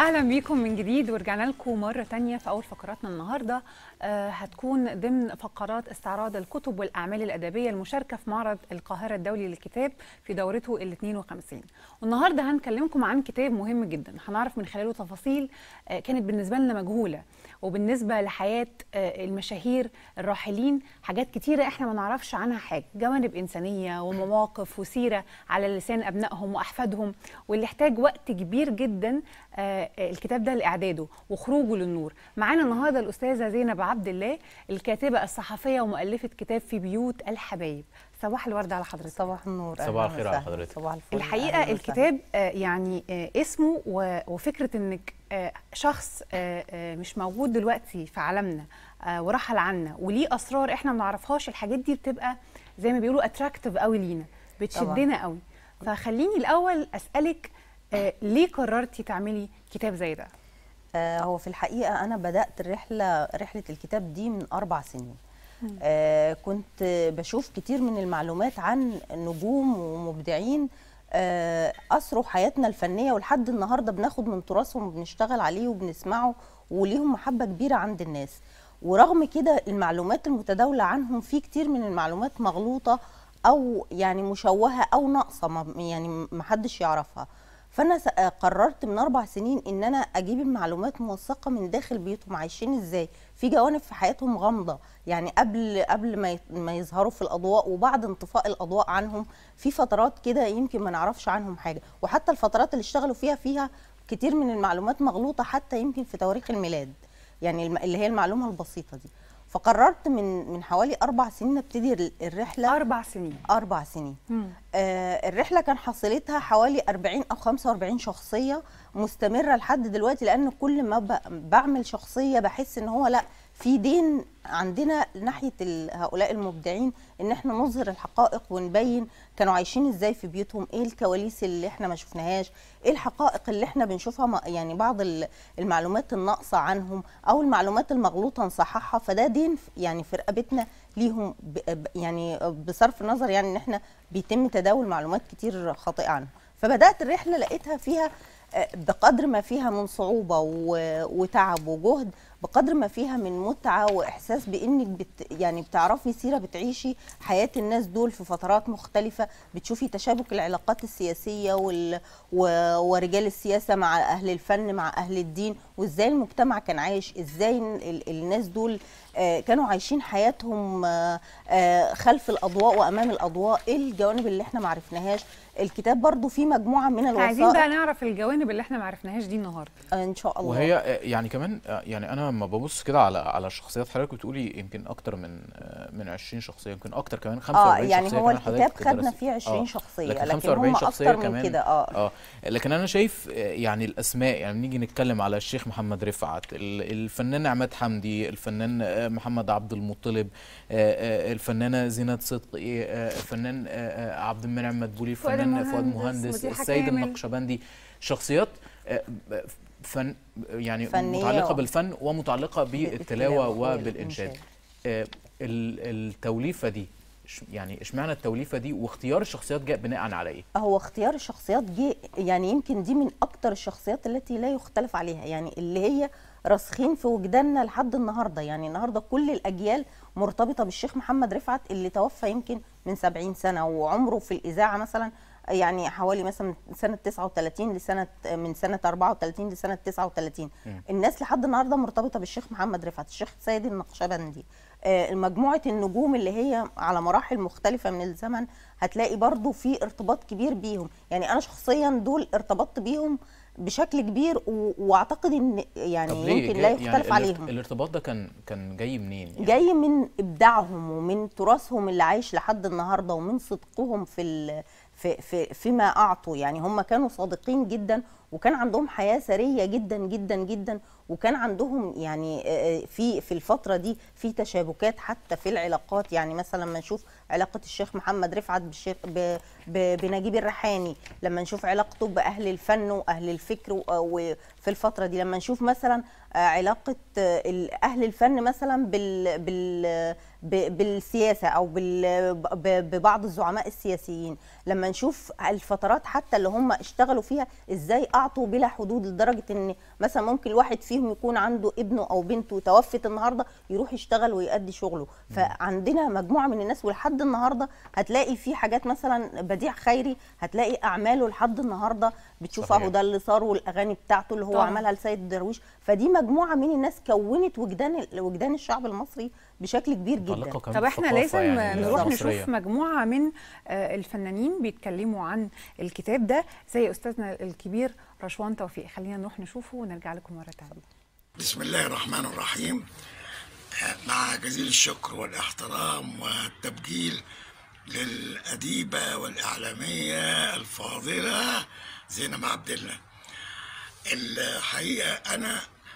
اهلا بيكم من جديد ورجعنا لكم مره تانية في اول فقراتنا النهارده آه هتكون ضمن فقرات استعراض الكتب والاعمال الادبيه المشاركه في معرض القاهره الدولي للكتاب في دورته ال 52 والنهارده هنكلمكم عن كتاب مهم جدا هنعرف من خلاله تفاصيل آه كانت بالنسبه لنا مجهوله وبالنسبه لحياه آه المشاهير الراحلين حاجات كتيره احنا ما نعرفش عنها حاجه جوانب انسانيه ومواقف وسيره على لسان ابنائهم واحفادهم واللي احتاج وقت كبير جدا آه الكتاب ده لاعداده وخروجه للنور معانا النهارده الاستاذه زينب عبد الله الكاتبه الصحفيه ومؤلفه كتاب في بيوت الحبايب صباح الورد على حضرتك صباح النور صباح الخير على حضرتك صباح الفل الحقيقه الكتاب آه يعني آه اسمه وفكره انك آه شخص آه آه مش موجود دلوقتي في عالمنا آه ورحل عنا وليه اسرار احنا ما نعرفهاش الحاجات دي بتبقى زي ما بيقولوا اتراكتيف قوي لينا بتشدنا قوي فخليني الاول اسالك آه ليه قررتي تعملي كتاب زي ده آه هو في الحقيقه انا بدات الرحله رحله الكتاب دي من اربع سنين آه كنت بشوف كتير من المعلومات عن نجوم ومبدعين آه أسروا حياتنا الفنية ولحد النهاردة بناخد من تراثهم وبنشتغل عليه وبنسمعه وليهم محبة كبيرة عند الناس ورغم كده المعلومات المتداولة عنهم في كتير من المعلومات مغلوطة أو يعني مشوهة أو ناقصة يعني محدش يعرفها فانا قررت من اربع سنين ان انا اجيب المعلومات موثقه من داخل بيوتهم عايشين ازاي في جوانب في حياتهم غامضه يعني قبل قبل ما ما يظهروا في الاضواء وبعد انطفاء الاضواء عنهم في فترات كده يمكن ما نعرفش عنهم حاجه وحتى الفترات اللي اشتغلوا فيها فيها كتير من المعلومات مغلوطه حتى يمكن في تواريخ الميلاد يعني اللي هي المعلومه البسيطه دي فقررت من من حوالي اربع سنين ابتدي الرحله اربع سنين اربع سنين آه الرحله كان حصيلتها حوالي 40 او 45 شخصيه مستمره لحد دلوقتي لان كل ما بعمل شخصيه بحس ان هو لا في دين عندنا ناحيه هؤلاء المبدعين ان احنا نظهر الحقائق ونبين كانوا عايشين ازاي في بيوتهم ايه الكواليس اللي احنا ما شفناهاش ايه الحقائق اللي احنا بنشوفها يعني بعض المعلومات الناقصه عنهم او المعلومات المغلوطه نصححها فده دين يعني في رقبتنا ليهم يعني بصرف النظر يعني ان احنا بيتم تداول معلومات كتير خاطئه عنهم فبدات الرحله لقيتها فيها بقدر ما فيها من صعوبه وتعب وجهد بقدر ما فيها من متعه واحساس بانك بت يعني بتعرفي سيره بتعيشي حياه الناس دول في فترات مختلفه بتشوفي تشابك العلاقات السياسيه وال و... ورجال السياسه مع اهل الفن مع اهل الدين وازاي المجتمع كان عايش ازاي ال... الناس دول آه كانوا عايشين حياتهم آه آه خلف الاضواء وامام الاضواء ايه الجوانب اللي احنا ما عرفناهاش الكتاب برضو فيه مجموعه من الوثائق عايزين بقى نعرف الجوانب اللي احنا ما عرفناهاش دي النهارده ان شاء الله وهي يعني كمان يعني انا لما ببص كده على على شخصيات حضرتك بتقولي يمكن اكتر من من 20 شخصيه يمكن اكتر كمان 45 اه يعني شخصيه هو الكتاب خدنا فيه 20 آه شخصيه لكن, لكن 45 هم شخصيه اكتر كمان من كده اه اه لكن انا شايف يعني الاسماء يعني بنيجي نتكلم على الشيخ محمد رفعت الفنان عماد حمدي الفنان محمد عبد المطلب الفنانه زينات صدقي الفنان عبد المنعم مدبولي الفنان فؤاد مهندس السيد النقشبندي شخصيات فن يعني فنية متعلقه و... بالفن ومتعلقه بالتلاوه وبالانشاد آه التوليفه دي يعني اشمعنى التوليفه دي واختيار الشخصيات جاء بناء على ايه هو اختيار الشخصيات جه يعني يمكن دي من اكتر الشخصيات التي لا يختلف عليها يعني اللي هي راسخين في وجداننا لحد النهارده يعني النهارده كل الاجيال مرتبطه بالشيخ محمد رفعت اللي توفى يمكن من 70 سنه وعمره في الاذاعه مثلا يعني حوالي مثلا من سنه 39 لسنه من سنه 34 لسنه 39 م. الناس لحد النهارده مرتبطه بالشيخ محمد رفعت الشيخ سيد النقشبندي آه مجموعه النجوم اللي هي على مراحل مختلفه من الزمن هتلاقي برضو في ارتباط كبير بيهم يعني انا شخصيا دول ارتبطت بيهم بشكل كبير واعتقد ان يعني يمكن لا يختلف يعني عليهم الارتباط ده كان كان جاي منين يعني؟ جاي من ابداعهم ومن تراثهم اللي عايش لحد النهارده ومن صدقهم في في في فيما اعطوا يعني هم كانوا صادقين جدا وكان عندهم حياه ثريه جدا جدا جدا وكان عندهم يعني في في الفتره دي في تشابكات حتى في العلاقات يعني مثلا لما نشوف علاقه الشيخ محمد رفعت بالشيخ بنجيب الريحاني لما نشوف علاقته باهل الفن واهل الفكر وفي الفتره دي لما نشوف مثلا علاقه اهل الفن مثلا بال بال بالسياسه او ببعض الزعماء السياسيين لما نشوف الفترات حتى اللي هم اشتغلوا فيها ازاي استطاعته بلا حدود لدرجه ان مثلا ممكن الواحد فيهم يكون عنده ابنه او بنته توفت النهارده يروح يشتغل ويؤدي شغله فعندنا مجموعه من الناس ولحد النهارده هتلاقي في حاجات مثلا بديع خيري هتلاقي اعماله لحد النهارده بتشوف صحيح. اهو ده اللي صار والاغاني بتاعته اللي هو طبعاً. عملها لسيد درويش فدي مجموعه من الناس كونت وجدان وجدان الشعب المصري بشكل كبير جدا متعلقة كمان طب احنا بالثقافة لازم يعني نروح المصرية. نشوف مجموعه من آه، الفنانين بيتكلموا عن الكتاب ده زي استاذنا الكبير رشوان توفيق خلينا نروح نشوفه ونرجع لكم مره ثانيه بسم الله الرحمن الرحيم مع جزيل الشكر والاحترام والتبجيل للأديبة والإعلامية الفاضلة زينب عبد الله الحقيقة أنا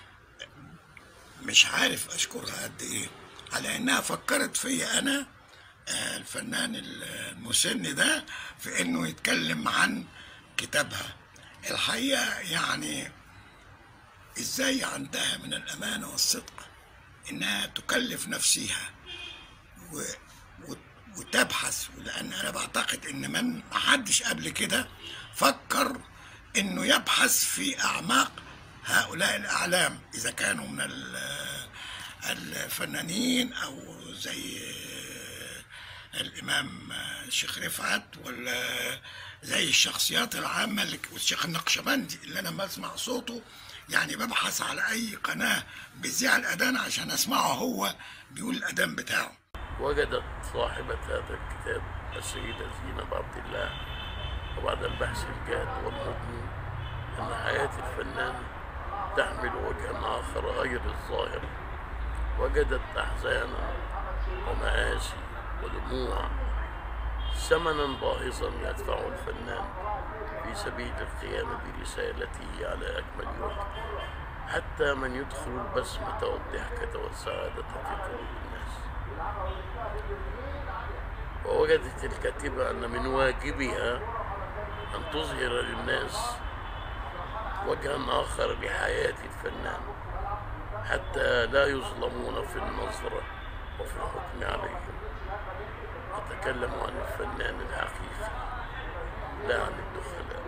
مش عارف أشكرها قد إيه على إنها فكرت فيا أنا آه، الفنان المسن ده في إنه يتكلم عن كتابها الحقيقة يعني ازاي عندها من الامانه والصدق انها تكلف نفسها و... و... وتبحث لان انا بعتقد ان من محدش قبل كده فكر انه يبحث في اعماق هؤلاء الاعلام اذا كانوا من ال- الفنانين او زي الامام الشيخ رفعت ولا زي الشخصيات العامه اللي والشيخ النقشبندي اللي انا بسمع صوته يعني ببحث على اي قناه بتذيع الاذان عشان اسمعه هو بيقول الاذان بتاعه وجدت صاحبة هذا الكتاب السيدة زينب عبد الله وبعد البحث الجاد والمضني أن حياة الفنان تحمل وجها آخر غير الظاهر وجدت أحزانا ومآسي ودموع ثمنا باهظا يدفعه الفنان في سبيل القيام برسالته على أكمل وجه حتى من يدخل البسمة والضحكة والسعادة في قلوب الناس ووجدت الكاتبة أن من واجبها أن تظهر للناس وجها آخر لحياة الفنان حتى لا يظلمون في النظرة وفي الحكم عليهم أتكلم عن الفنان الحقيقي لا عن الدخلاء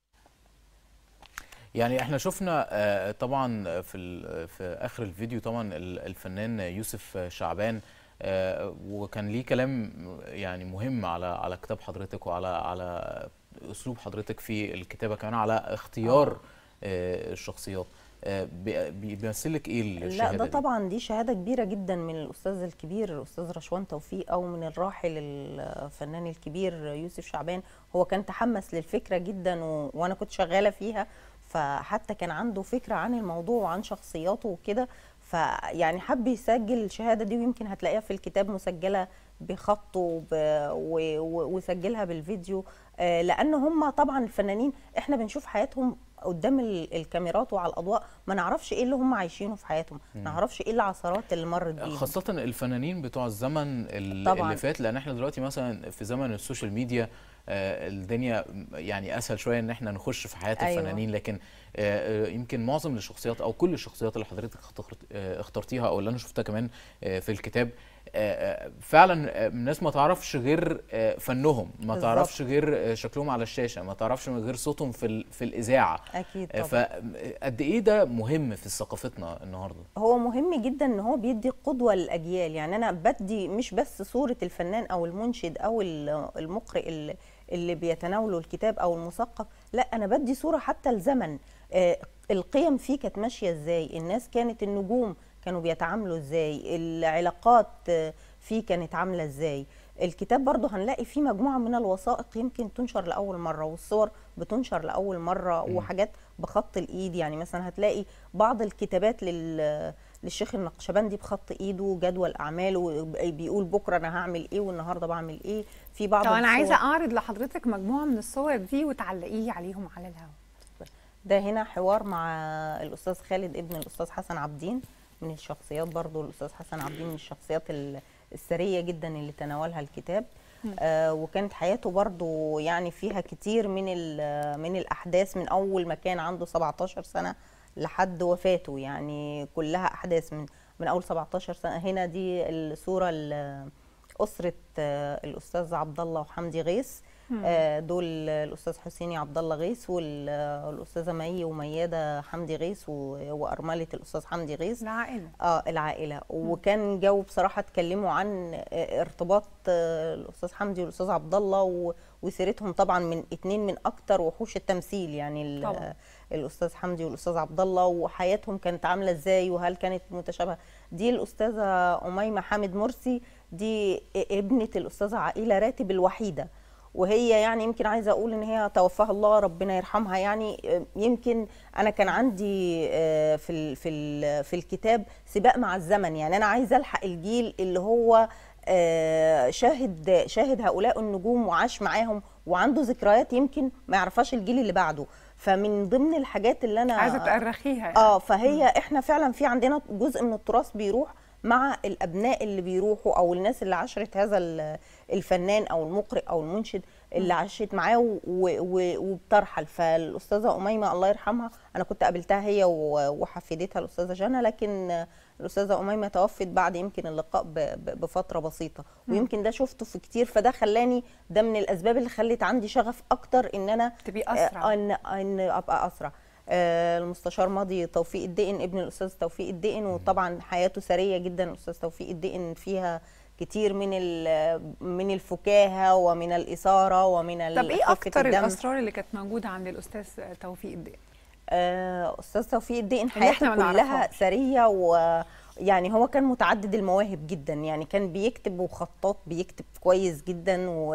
يعني احنا شفنا آه، طبعا في ال- في اخر الفيديو طبعا ال- الفنان يوسف شعبان آه، وكان ليه كلام يعني مهم على على كتاب حضرتك وعلى على اسلوب حضرتك في الكتابه كمان على اختيار آه، الشخصيات آه، بي- بي- بيمثل لك ايه لا الشهاده ده دي؟ طبعا دي شهاده كبيره جدا من الاستاذ الكبير الاستاذ رشوان توفيق او من الراحل الفنان الكبير يوسف شعبان هو كان تحمس للفكره جدا و... وانا كنت شغاله فيها فحتى كان عنده فكره عن الموضوع وعن شخصياته وكده فيعني حب يسجل الشهاده دي ويمكن هتلاقيها في الكتاب مسجله بخطه وب... و... و... وسجلها بالفيديو آه، لان هم طبعا الفنانين احنا بنشوف حياتهم قدام ال- الكاميرات وعلى الاضواء ما نعرفش ايه اللي هم عايشينه في حياتهم ما نعرفش ايه العثرات اللي مرت بيهم خاصة الفنانين بتوع الزمن ال- طبعاً. اللي فات لأن احنا دلوقتي مثلا في زمن السوشيال ميديا آه، الدنيا يعني أسهل شوية إن احنا نخش في حياة أيوة. الفنانين لكن آه، آه، يمكن معظم الشخصيات أو كل الشخصيات اللي حضرتك اخترت- آه، اخترتيها أو اللي أنا شفتها كمان آه، في الكتاب آه، آه، فعلا آه، الناس ما تعرفش غير آه، فنهم ما بالظبط. تعرفش غير آه، شكلهم على الشاشة ما تعرفش من غير صوتهم في ال- في الإذاعة اكيد آه، طبعا فقد إيه ده مهم في ثقافتنا النهاردة هو مهم جدا ان هو بيدي قدوه للاجيال يعني انا بدي مش بس صوره الفنان او المنشد او ال- المقرئ اللي, اللي بيتناولوا الكتاب او المثقف لا انا بدي صوره حتى الزمن آه، القيم فيه كانت ماشيه ازاي الناس كانت النجوم كانوا بيتعاملوا ازاي العلاقات آه، فيه كانت عامله ازاي الكتاب برضه هنلاقي فيه مجموعه من الوثائق يمكن تنشر لاول مره والصور بتنشر لاول مره وحاجات بخط الايد يعني مثلا هتلاقي بعض الكتابات لل للشيخ النقشبندي بخط ايده جدول اعماله بيقول بكره انا هعمل ايه والنهارده بعمل ايه في بعض طب انا عايزه الصور- اعرض لحضرتك مجموعه من الصور دي وتعلقيه عليهم على الهواء ده هنا حوار مع الاستاذ خالد ابن الاستاذ حسن عبدين من الشخصيات برضو الاستاذ حسن عبدين من الشخصيات ال- الثريه جدا اللي تناولها الكتاب آه وكانت حياته برضو يعني فيها كتير من ال- من الاحداث من اول ما كان عنده 17 سنه لحد وفاته يعني كلها احداث من من اول 17 سنه هنا دي الصوره ال- اسره آه، الاستاذ عبد الله وحمدي غيث آه، دول الاستاذ حسيني عبد الله غيث والاستاذه مي ومياده حمدي غيث و- وارمله الاستاذ حمدي غيث العائله اه العائله وكان جو بصراحه اتكلموا عن آه، ارتباط آه، الاستاذ حمدي والاستاذ عبد الله و- وسيرتهم طبعا من اتنين من اكتر وحوش التمثيل يعني ال- طبعاً. آه، الاستاذ حمدي والاستاذ عبد الله وحياتهم كانت عامله ازاي وهل كانت متشابهه دي الاستاذه اميمه حامد مرسي دي ابنه الاستاذه عائله راتب الوحيده وهي يعني يمكن عايزه اقول ان هي توفاها الله ربنا يرحمها يعني آه، يمكن انا كان عندي آه، في ال في ال في الكتاب سباق مع الزمن يعني انا عايزه الحق الجيل اللي هو آه، شاهد شاهد هؤلاء النجوم وعاش معاهم وعنده ذكريات يمكن ما يعرفهاش الجيل اللي بعده فمن ضمن الحاجات اللي انا عايزه تأرخيها يعني. اه فهي احنا فعلا في عندنا جزء من التراث بيروح مع الابناء اللي بيروحوا او الناس اللي عاشرت هذا ال- الفنان او المقرئ او المنشد اللي عاشت معاه و- و- وبترحل فالاستاذه اميمه الله يرحمها انا كنت قابلتها هي و- وحفيدتها الاستاذه جنى لكن الاستاذه اميمه توفت بعد يمكن اللقاء ب- ب- بفتره بسيطه ويمكن ده شفته في كتير فده خلاني ده من الاسباب اللي خلت عندي شغف اكتر ان انا تبقي أسرع. آه، ان ان ابقى اسرع آه، المستشار ماضي توفيق الدقن ابن الاستاذ توفيق الدقن وطبعا حياته ثريه جدا الاستاذ توفيق الدقن فيها كتير من ال- من الفكاهه ومن الاثاره ومن طب ايه خفة اكتر الدم. الاسرار اللي كانت موجوده عند الاستاذ توفيق الدين آه، استاذ توفيق الدقن اللي إحنا حياته ما كلها نعرفهاش. ثريه و يعني هو كان متعدد المواهب جدا يعني كان بيكتب وخطاط بيكتب كويس جدا و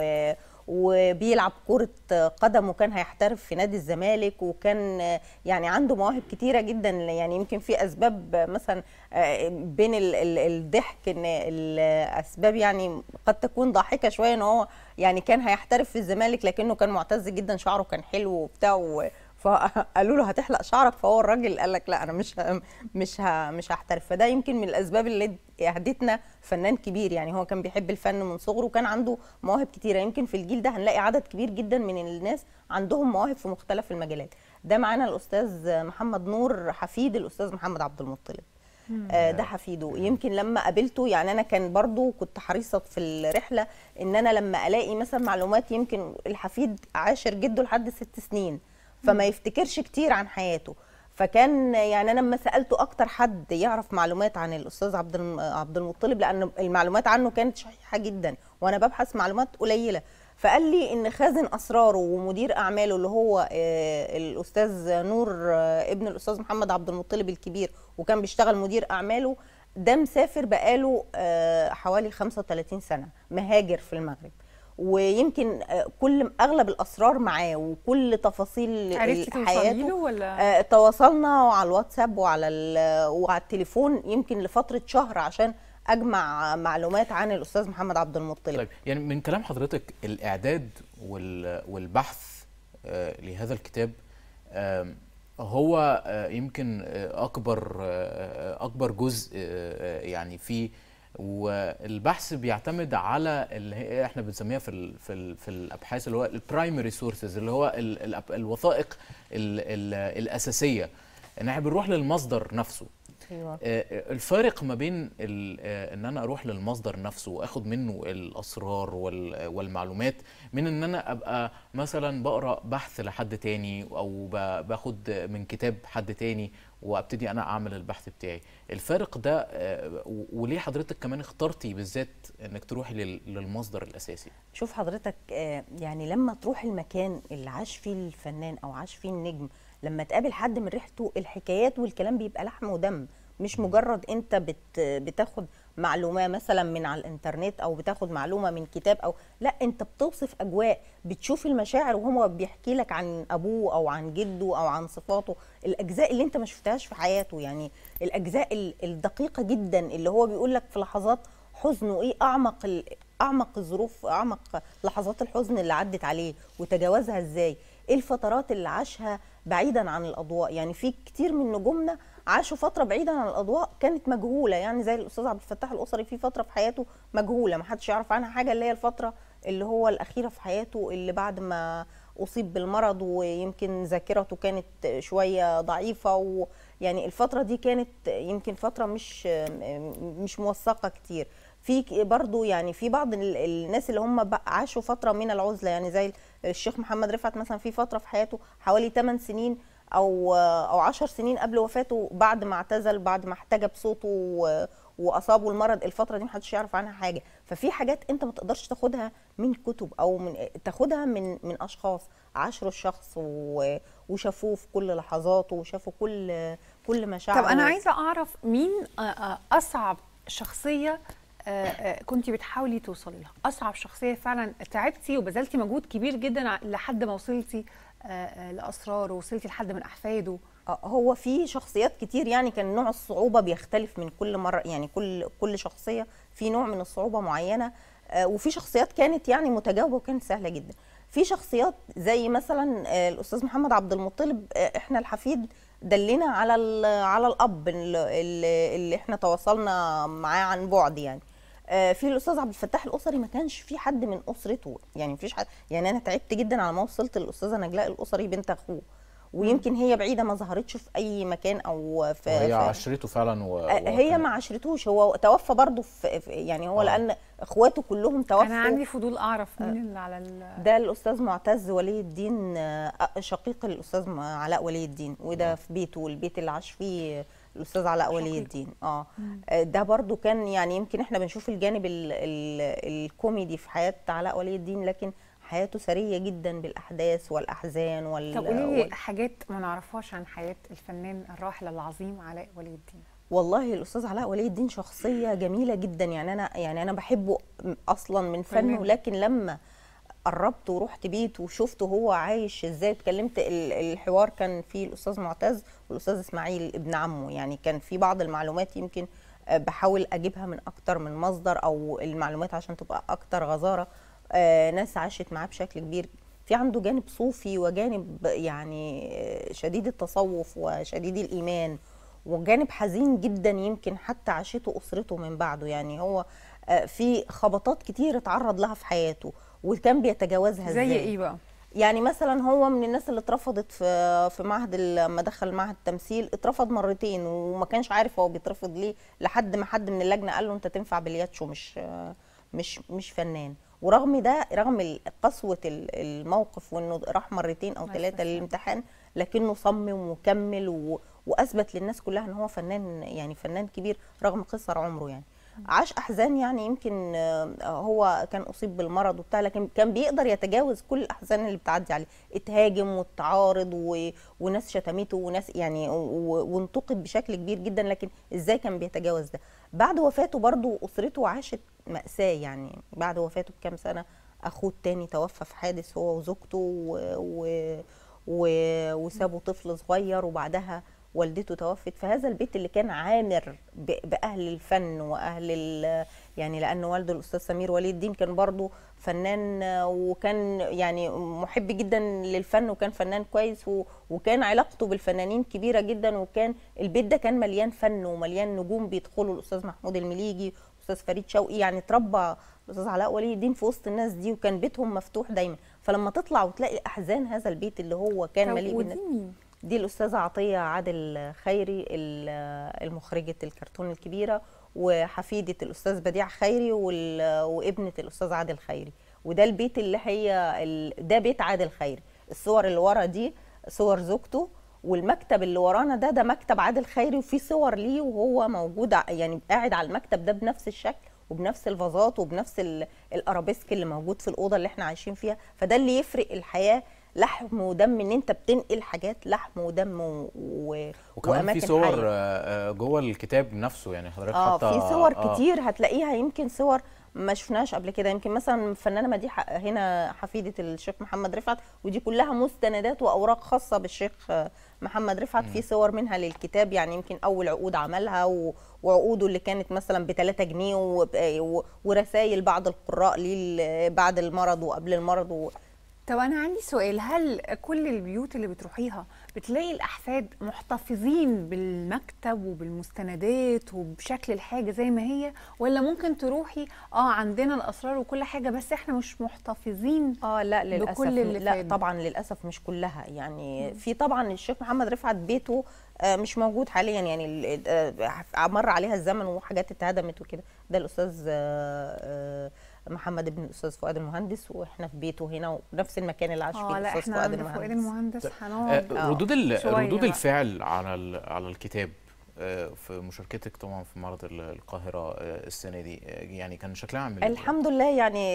وبيلعب كرة قدم وكان هيحترف في نادي الزمالك وكان يعني عنده مواهب كتيرة جدا يعني يمكن في أسباب مثلا آه، بين ال- ال- الضحك إن الأسباب يعني قد تكون ضاحكة شوية إن هو يعني كان هيحترف في الزمالك لكنه كان معتز جدا شعره كان حلو وبتاع و- فقالوا له هتحلق شعرك فهو الراجل قال لك لا انا مش ه- مش ه- مش هحترف فده يمكن من الاسباب اللي اهدتنا فنان كبير يعني هو كان بيحب الفن من صغره وكان عنده مواهب كتيره يمكن في الجيل ده هنلاقي عدد كبير جدا من الناس عندهم مواهب في مختلف المجالات ده معانا الاستاذ محمد نور حفيد الاستاذ محمد عبد المطلب آه، ده حفيده يمكن لما قابلته يعني انا كان برضو كنت حريصه في الرحله ان انا لما الاقي مثلا معلومات يمكن الحفيد عاشر جده لحد ست سنين فما يفتكرش كتير عن حياته فكان يعني انا لما سالته اكتر حد يعرف معلومات عن الاستاذ عبد الم- عبد المطلب لان المعلومات عنه كانت شحيحه جدا وانا ببحث معلومات قليله فقال لي ان خازن اسراره ومدير اعماله اللي هو آه، الاستاذ نور آه، ابن الاستاذ محمد عبد المطلب الكبير وكان بيشتغل مدير اعماله ده مسافر بقاله آه، حوالي 35 سنه مهاجر في المغرب ويمكن آه، كل اغلب الاسرار معاه وكل تفاصيل عرفتي توصلي حياته له ولا آه، تواصلنا على الواتساب وعلى ال- وعلى التليفون يمكن لفتره شهر عشان اجمع معلومات عن الاستاذ محمد عبد المطلب طيب يعني من كلام حضرتك الاعداد وال- والبحث آه، لهذا الكتاب آم، هو آه، يمكن آه، اكبر آه، اكبر جزء آه، يعني فيه والبحث بيعتمد على اللي هي احنا بنسميها في ال في ال في الابحاث اللي هو البرايمري سورسز اللي هو ال ال الوثائق ال ال الاساسيه ان احنا بنروح للمصدر نفسه ايوه آه، الفارق ما بين ال- آه، ان انا اروح للمصدر نفسه واخد منه الاسرار وال- والمعلومات من ان انا ابقى مثلا بقرا بحث لحد تاني او ب- باخد من كتاب حد تاني وابتدي انا اعمل البحث بتاعي الفارق ده آه، و- وليه حضرتك كمان اخترتي بالذات انك تروحي لل- للمصدر الاساسي شوف حضرتك آه، يعني لما تروح المكان اللي عاش فيه الفنان او عاش فيه النجم لما تقابل حد من ريحته الحكايات والكلام بيبقى لحم ودم مش مجرد انت بت بتاخد معلومه مثلا من على الانترنت او بتاخد معلومه من كتاب او لا انت بتوصف اجواء بتشوف المشاعر وهو بيحكي لك عن ابوه او عن جده او عن صفاته الاجزاء اللي انت ما شفتهاش في حياته يعني الاجزاء ال- الدقيقه جدا اللي هو بيقول لك في لحظات حزنه ايه اعمق ال- اعمق الظروف اعمق لحظات الحزن اللي عدت عليه وتجاوزها ازاي ايه الفترات اللي عاشها بعيدا عن الاضواء يعني في كتير من نجومنا عاشوا فتره بعيدا عن الاضواء كانت مجهوله يعني زي الاستاذ عبد الفتاح الاسري في فتره في حياته مجهوله ما حدش يعرف عنها حاجه اللي هي الفتره اللي هو الاخيره في حياته اللي بعد ما اصيب بالمرض ويمكن ذاكرته كانت شويه ضعيفه ويعني الفتره دي كانت يمكن فتره مش مش موثقه كتير في ك- برضو يعني في بعض ال- الناس اللي هم بقى عاشوا فتره من العزله يعني زي الشيخ محمد رفعت مثلا في فتره في حياته حوالي 8 سنين او او 10 سنين قبل وفاته بعد ما اعتزل بعد ما احتجب صوته و- واصابه المرض الفتره دي محدش يعرف عنها حاجه ففي حاجات انت ما تقدرش تاخدها من كتب او من تاخدها من من اشخاص عاشروا الشخص و- وشافوه في كل لحظاته وشافوا كل كل مشاعره طب انا عايزه اعرف مين آه، آه، اصعب شخصيه كنت بتحاولي توصلي لها اصعب شخصيه فعلا تعبتي وبذلتي مجهود كبير جدا ع- لحد ما وصلتي آه، آه، لاسراره وصلتي لحد من احفاده آه، هو في شخصيات كتير يعني كان نوع الصعوبة بيختلف من كل مرة يعني كل كل شخصية في نوع من الصعوبة معينة آه، وفي شخصيات كانت يعني متجاوبة وكانت سهلة جدا في شخصيات زي مثلا آه، الأستاذ محمد عبد المطلب آه، احنا الحفيد دلنا على ال- على الأب اللي, اللي- اللي احنا تواصلنا معاه عن بعد يعني آه، في الاستاذ عبد الفتاح الاسري ما كانش في حد من اسرته يعني مفيش حد يعني انا تعبت جدا على ما وصلت للاستاذه نجلاء الاسري بنت اخوه ويمكن هي بعيده ما ظهرتش في اي مكان او في, وهي في عشرته فعلا و... آه، هي ما عشرتوش هو توفى برضه في في- يعني هو آه. لان اخواته كلهم توفوا انا عندي فضول اعرف مين اللي على ال- ده الاستاذ معتز ولي الدين آه، شقيق الاستاذ م- علاء ولي الدين وده في بيته البيت اللي عاش فيه الاستاذ علاء ولي شقيق. الدين اه آه، ده برضو كان يعني يمكن احنا بنشوف الجانب ال ال الكوميدي في حياه علاء ولي الدين لكن حياته سريه جدا بالاحداث والاحزان وال طب قولي وال- لي حاجات ما نعرفهاش عن حياه الفنان الراحل العظيم علاء ولي الدين والله الاستاذ علاء ولي الدين شخصيه جميله جدا يعني انا يعني انا بحبه اصلا من فنه تمام. لكن لما قربت ورحت بيته وشفته هو عايش ازاي اتكلمت ال- الحوار كان فيه الاستاذ معتز والاستاذ اسماعيل ابن عمه يعني كان في بعض المعلومات يمكن آه، بحاول اجيبها من اكتر من مصدر او المعلومات عشان تبقى اكتر غزاره آه، ناس عاشت معاه بشكل كبير في عنده جانب صوفي وجانب يعني آه، شديد التصوف وشديد الايمان وجانب حزين جدا يمكن حتى عاشته اسرته من بعده يعني هو آه، في خبطات كتير اتعرض لها في حياته وكان بيتجاوزها زي ازاي ايه بقى يعني مثلا هو من الناس اللي اترفضت في في معهد ال- لما دخل معهد التمثيل اترفض مرتين وما كانش عارف هو بيترفض ليه لحد ما حد من اللجنه قال له انت تنفع بالياتشو مش مش مش فنان ورغم ده رغم ال- قسوه ال- الموقف وانه راح مرتين او الله ثلاثه يستر. للامتحان لكنه صمم وكمل و... واثبت للناس كلها ان هو فنان يعني فنان كبير رغم قصر عمره يعني عاش احزان يعني يمكن آه، هو كان اصيب بالمرض وبتاع لكن كان بيقدر يتجاوز كل الاحزان اللي بتعدي عليه اتهاجم واتعارض و... وناس شتمته وناس يعني و... وانتقد بشكل كبير جدا لكن ازاي كان بيتجاوز ده بعد وفاته برضو اسرته عاشت مأساة يعني بعد وفاته بكام سنة اخوه التاني توفى في حادث هو وزوجته و... و... و... وسابوا طفل صغير وبعدها والدته توفت فهذا البيت اللي كان عامر ب- باهل الفن واهل ال... يعني لان والده الاستاذ سمير ولي الدين كان برضو فنان آه، وكان يعني محب جدا للفن وكان فنان كويس و... وكان علاقته بالفنانين كبيره جدا وكان البيت ده كان مليان فن ومليان نجوم بيدخلوا الاستاذ محمود المليجي استاذ فريد شوقي يعني اتربى الاستاذ علاء ولي الدين في وسط الناس دي وكان بيتهم مفتوح دايما فلما تطلع وتلاقي احزان هذا البيت اللي هو كان طب مليء ودي بالناس مين دي الأستاذة عطية عادل خيري ال- المخرجة الكرتون الكبيرة وحفيدة الأستاذ بديع خيري وال- وابنة الأستاذ عادل خيري وده البيت اللي هي ال- ده بيت عادل خيري الصور اللي ورا دي صور زوجته والمكتب اللي ورانا ده ده مكتب عادل خيري وفي صور ليه وهو موجود ع- يعني قاعد على المكتب ده بنفس الشكل وبنفس الفازات وبنفس ال- الارابيسك اللي موجود في الاوضه اللي احنا عايشين فيها فده اللي يفرق الحياه لحم ودم ان انت بتنقل حاجات لحم ودم و... و... وكمان وأماكن في صور حية. آه، آه، جوه الكتاب نفسه يعني حضرتك اه حاطه في صور آه، كتير هتلاقيها يمكن صور ما شفناش قبل كده يمكن مثلا الفنانه مديحه هنا حفيده الشيخ محمد رفعت ودي كلها مستندات واوراق خاصه بالشيخ آه، محمد رفعت في صور منها للكتاب يعني يمكن اول عقود عملها و... وعقوده اللي كانت مثلا ب 3 جنيه وب... و... ورسائل بعض القراء ليه ال- بعد المرض وقبل المرض و... طب انا عندي سؤال هل كل البيوت اللي بتروحيها بتلاقي الاحفاد محتفظين بالمكتب وبالمستندات وبشكل الحاجه زي ما هي ولا ممكن تروحي اه عندنا الاسرار وكل حاجه بس احنا مش محتفظين اه لا للاسف بكل اللي لا فات. طبعا للاسف مش كلها يعني في طبعا الشيخ محمد رفعت بيته آه، مش موجود حاليا يعني ال- آه، مر عليها الزمن وحاجات اتهدمت وكده ده الاستاذ آه، آه، محمد ابن الاستاذ فؤاد المهندس واحنا في بيته هنا ونفس المكان اللي عاش فيه اه لا الاستاذ احنا فؤاد عند فؤاد المهندس المهندس هنقعد آه، ردود ال- شوية ردود بقى. الفعل على ال- على الكتاب آه، في مشاركتك طبعا في معرض ال- القاهره آه، السنه دي آه، يعني كان شكلها عامل إيه؟ الحمد لله يعني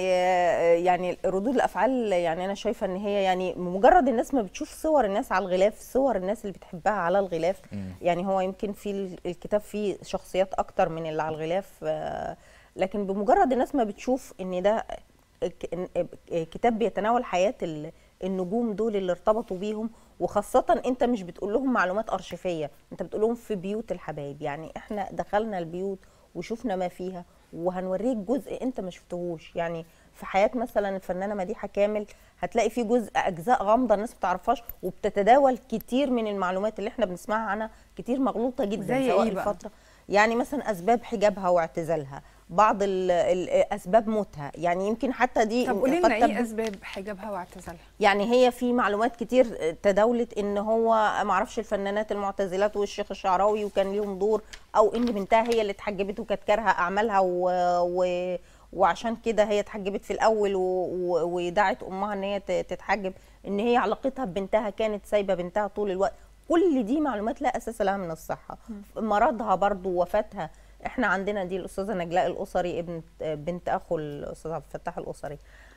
يعني ردود الافعال يعني انا شايفه ان هي يعني مجرد الناس ما بتشوف صور الناس على الغلاف صور الناس اللي بتحبها على الغلاف مم. يعني هو يمكن في ال- الكتاب فيه شخصيات اكتر من اللي على الغلاف آه، لكن بمجرد الناس ما بتشوف ان ده ك- إن- كتاب بيتناول حياه ال- النجوم دول اللي ارتبطوا بيهم وخاصة انت مش بتقول لهم معلومات ارشيفية انت بتقول لهم في بيوت الحبايب يعني احنا دخلنا البيوت وشفنا ما فيها وهنوريك جزء انت ما شفتهوش يعني في حياة مثلا الفنانة مديحة كامل هتلاقي في جزء اجزاء غامضة الناس ما بتعرفهاش وبتتداول كتير من المعلومات اللي احنا بنسمعها عنها كتير مغلوطة جدا زي سواء إيه بقى؟ الفترة يعني مثلا اسباب حجابها واعتزالها بعض ال- ال- اسباب موتها يعني يمكن حتى دي طب قولي قد لنا تبدو- ايه اسباب حجابها واعتزالها يعني هي في معلومات كتير تداولت ان هو معرفش الفنانات المعتزلات والشيخ الشعراوي وكان ليهم دور او ان بنتها هي اللي اتحجبت وكانت كارهه اعمالها و... و... وعشان كده هي اتحجبت في الاول و... و... ودعت امها ان هي ت- تتحجب ان هي علاقتها ببنتها كانت سايبه بنتها طول الوقت كل دي معلومات لا اساس لها من الصحه مرضها برضو وفاتها احنا عندنا دي الاستاذه نجلاء الاسري ابن بنت اخو الاستاذ عبد الفتاح الاسري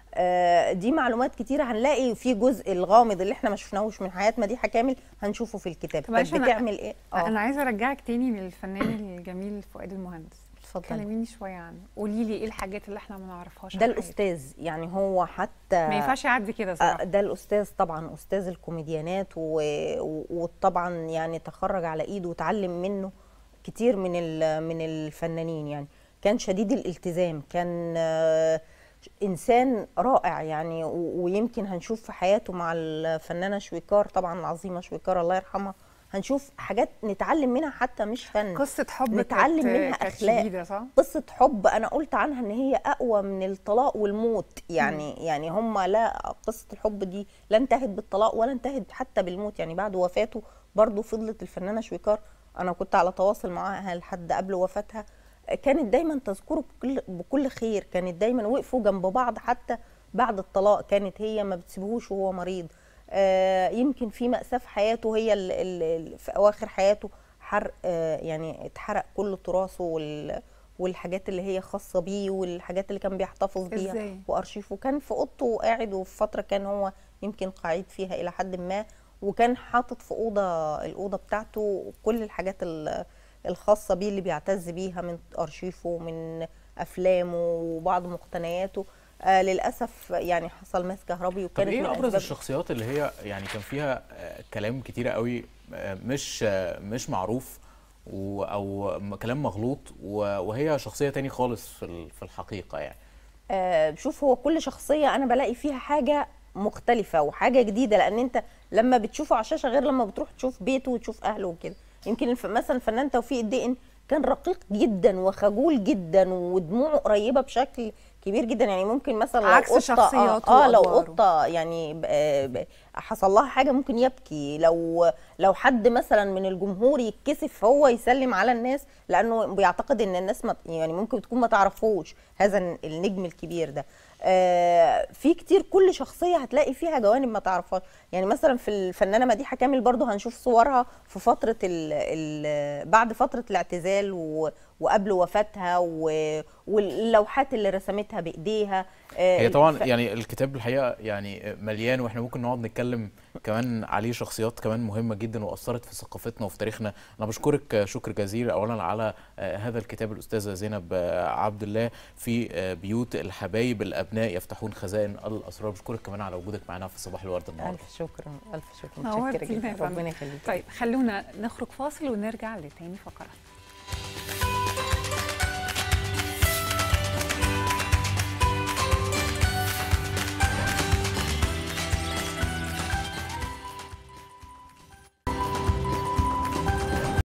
آه، دي معلومات كتيرة هنلاقي في جزء الغامض اللي احنا ما شفناهوش من حياة مديحة كامل هنشوفه في الكتاب طب كانت عشان أنا- بتعمل ايه انا عايزه ارجعك تاني للفنان الجميل فؤاد المهندس اتفضلي كلميني شويه عنه قولي لي ايه الحاجات اللي احنا ما نعرفهاش ده عن حياته. الاستاذ يعني هو حتى ما ينفعش يعدي كده آه، صراحه ده الاستاذ طبعا استاذ الكوميديانات و- و- وطبعا يعني تخرج على ايده وتعلم منه كتير من ال- من الفنانين يعني كان شديد الالتزام كان آه، انسان رائع يعني و- ويمكن هنشوف في حياته مع الفنانه شويكار طبعا العظيمه شويكار الله يرحمها هنشوف حاجات نتعلم منها حتى مش فن قصه حب نتعلم كانت- منها كانت أخلاق. شديده صح قصة حب أنا قلت عنها إن هي أقوى من الطلاق والموت يعني يعني هم لا قصة الحب دي لا انتهت بالطلاق ولا انتهت حتى بالموت يعني بعد وفاته برضو فضلت الفنانة شويكار أنا كنت على تواصل معاها لحد قبل وفاتها كانت دايما تذكره بكل بكل خير كانت دايما وقفوا جنب بعض حتى بعد الطلاق كانت هي ما بتسيبهوش وهو مريض آه، يمكن في مأساة في حياته هي ال- ال- ال- في أواخر حياته حرق آه، يعني اتحرق كل تراثه وال والحاجات اللي هي خاصة بيه والحاجات اللي كان بيحتفظ بيها إزاي؟ وأرشيفه كان في أوضته قاعد وفي فترة كان هو يمكن قاعد فيها إلى حد ما وكان حاطط في أوضة الأوضة بتاعته كل الحاجات ال- الخاصة بيه اللي بيعتز بيها من أرشيفه من أفلامه وبعض مقتنياته آه للأسف يعني حصل ماس كهربي طب وكانت ايه من ابرز أسباب- الشخصيات اللي هي يعني كان فيها آه، كلام كتيره قوي آه، مش آه، مش معروف و- او م- كلام مغلوط و- وهي شخصيه تاني خالص في ال- في الحقيقه يعني آه، شوف هو كل شخصية أنا بلاقي فيها حاجة مختلفة وحاجة جديدة لأن أنت لما بتشوفه على الشاشة غير لما بتروح تشوف بيته وتشوف أهله وكده يمكن الف- مثلا الفنان توفيق الدقن كان رقيق جدا وخجول جدا ودموعه قريبة بشكل كبير جدا يعني ممكن مثلا لو عكس قطة شخصياته اه, آه لو وأدواره. قطة يعني ب- آه، ب- حصل لها حاجة ممكن يبكي لو لو حد مثلا من الجمهور يتكسف هو يسلم على الناس لأنه بيعتقد إن الناس ما يعني ممكن تكون ما تعرفوش هذا النجم الكبير ده آه في كتير كل شخصية هتلاقي فيها جوانب ما تعرفهاش يعني مثلا في الفنانة مديحة كامل برضو هنشوف صورها في فترة ال ال بعد فترة الاعتزال و وقبل وفاتها و- واللوحات اللي رسمتها بايديها آه، هي طبعا الف- يعني الكتاب الحقيقه يعني مليان واحنا ممكن نقعد نتكلم كمان عليه شخصيات كمان مهمه جدا واثرت في ثقافتنا وفي تاريخنا انا بشكرك شكر جزيل اولا على آه، هذا الكتاب الاستاذه زينب آه، عبد الله في آه، بيوت الحبايب الابناء يفتحون خزائن الاسرار بشكرك كمان على وجودك معنا في صباح الورد النهارده الف شكر الف شكر نورتينا متشكره يا جدا فندم. ربنا يخليك طيب خلونا نخرج فاصل ونرجع لتاني فقرات